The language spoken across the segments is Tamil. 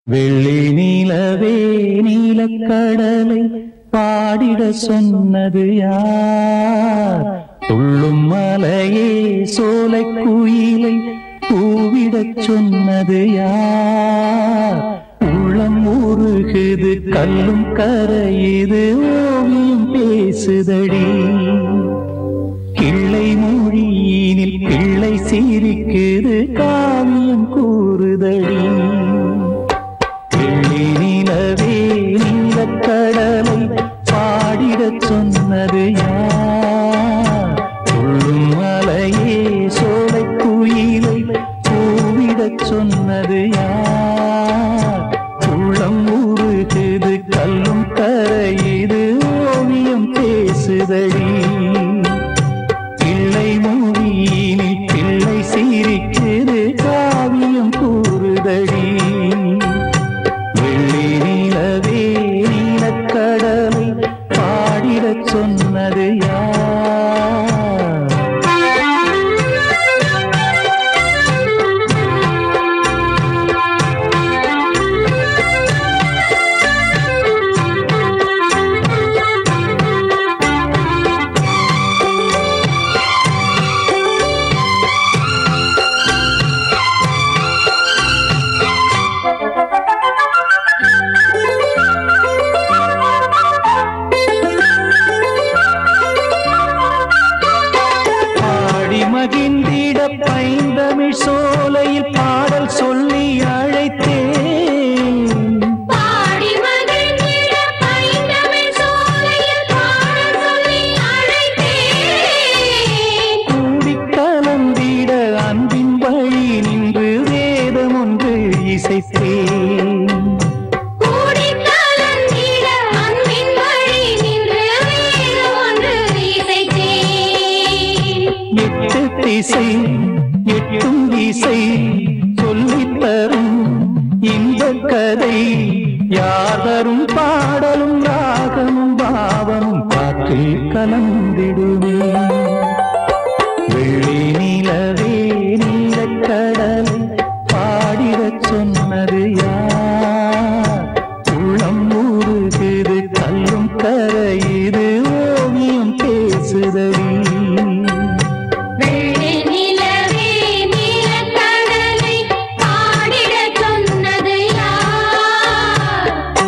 வெள்ளி நீலவே நீலக்கடலை பாடிட சொன்னது யார் துள்ளும் மலையே சோலை குயிலை பூவிடச் சொன்னது யார் உள்ளம் உருகுது கல்லும் கரையுது ஓவியம் பேசுதடி கிள்ளை மொழியினில் பிள்ளை சிரிக்குது காவியம் கூறுதடி வெள்ளி நிலவே நீலக் கடலை பாடிடச் சொன்னது யார் துள்ளும் மலையே சோலை குயிலை பூவிடச் சொன்னது யார் உள்ளம் உருகுது கல்லும் கரையுது ஓவியம் பேசுதடி பிள்ளை மொழியினில் பிள்ளை சிரிக்குது காவியம் கூறுதடி வெள்ளி நிலவே நீலக்கடலை பாடிடச் சொன்னது யார் பாடி மகிழ்ந்திட பைந்தமிழ் சோலையில் பாடல் சொல்லி அழைத்தேன் பாடி மகிழ்ந்திட பைந்தமிழ் சோலையில் பாடல் சொல்லி அழைத்தேன். கூடி கலந்திட அன்பின் வழி நின்று வேதம் ஒன்று இசைத்தேன் கூடிக் கலந்திட அன்பின் வழி நின்று வேதம் ஒன்று இசைத்தேன். எட்டு திசை எட்டும் இசை சொல்லித் தரும் இந்த கதை யாதரும் பாடலும் ராகமும் பாவமும் காற்றில் கலந்திடுமே வெள்ளி நிலவே நீலக்கடலை பாடிடச் சொன்னது யார் உள்ளம் ஊறுகுது கல்லும் கரையுது ஓவியம் பேசுதடி வெள்ளி நிலவே நீலக்கடலை பாடிடச் சொன்னது யார்?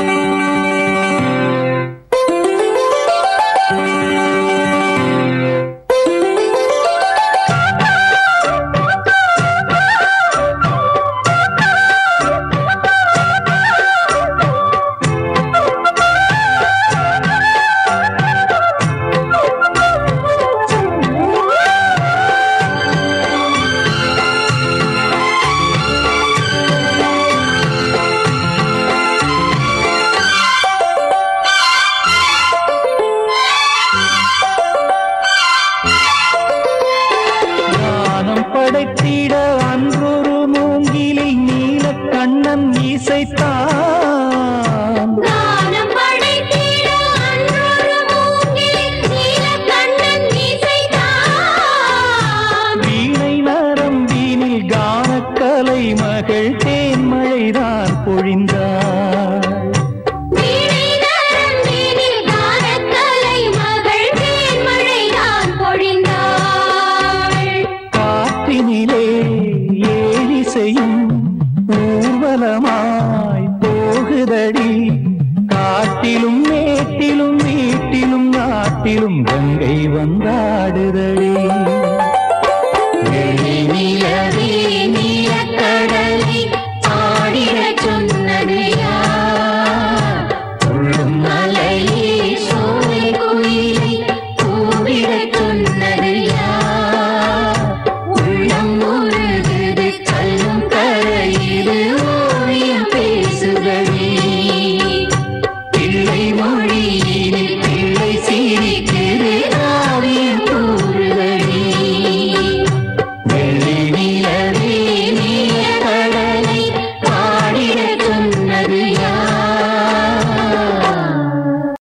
ஞானம் படைத்திட அன்றொரு மூங்கிலில் நீல கண்ணன் இசைத்தான் நானும் படைத்திட அன்றொரு மூங்கிலில் நீலக்கண்ணன் இசைத்தான். வீணை நரம்பினில் கானக்கலை மகள் தேன்மழைதான் பொழிந்தார்